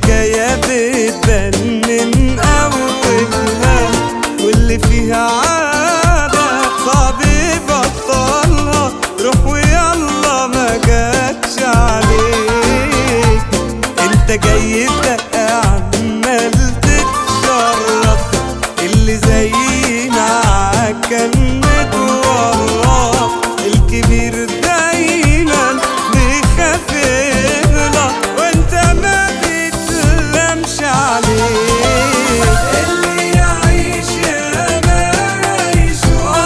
الحكاية بتبان من أولها واللي فيها عادة صعب يبطلها روح ويلا ما جاتش عليك انت جاي تبقى عمال تتشرف اللي زينا عكن متورط الكبير دايما بيخاف يغلط وانت ما بتلمش عليه اللي يعيش يا ما يعيش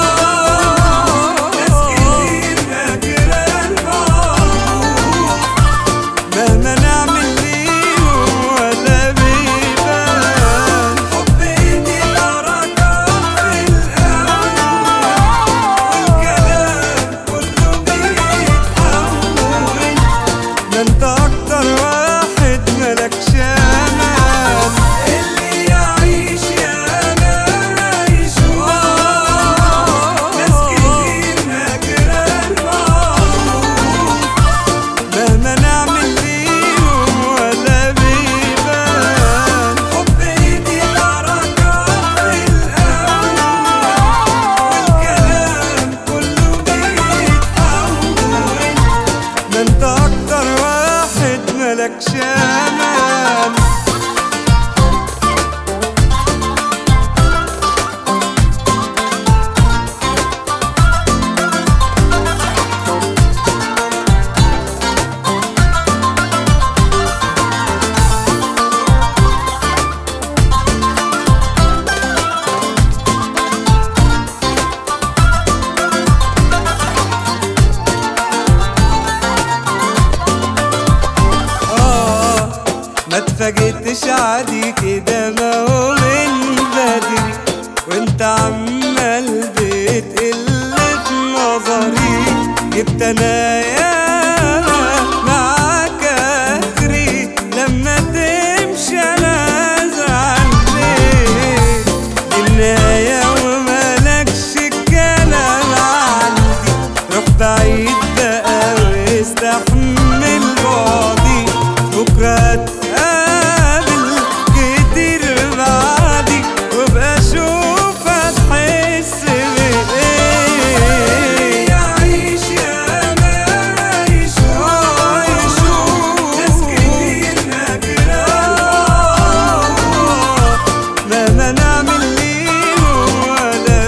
ناس كتير فاكرة المعروف مهما نعمل ليهم ولا بيبان حب ايدي الحركات في الأول والكلام كله بيتحول ده انت اكتر واحد ملكش امان اللي يعيش يا ما يعيش ناس كتير فاكرة المعروف مهما نعمل ليهم ولا بيبان حب ايدي الحركات في الأول والكلام كله بيتحول ده انت اكتر واحد ملكش امان آه ما اتفاجئتش عادي كده ما هو من بدري وانت عمال بتقلب نظري جبت انا يا معاك اخري لما تمشي انا ازعل ليه دي النهاية وملكش الكلام عندي روح بعيد بقى واستحمل بعدي بكرة اتقابل كتير بعدي وابقى اشوف هتحس بايه يعيش يا ما يعيش ناس كتير فاكرة مهما نعمل ليهم ولا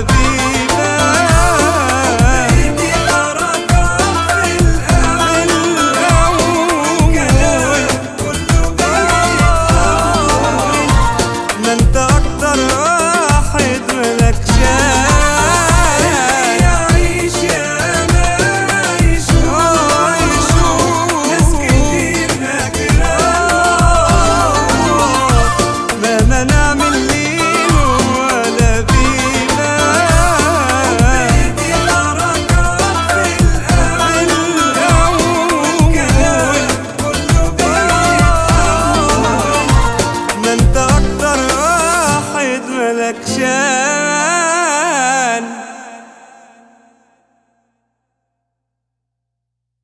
بيبان ايدي الحركات في الأول كلام كله بيتحول ما انت اكتر واحد ملكش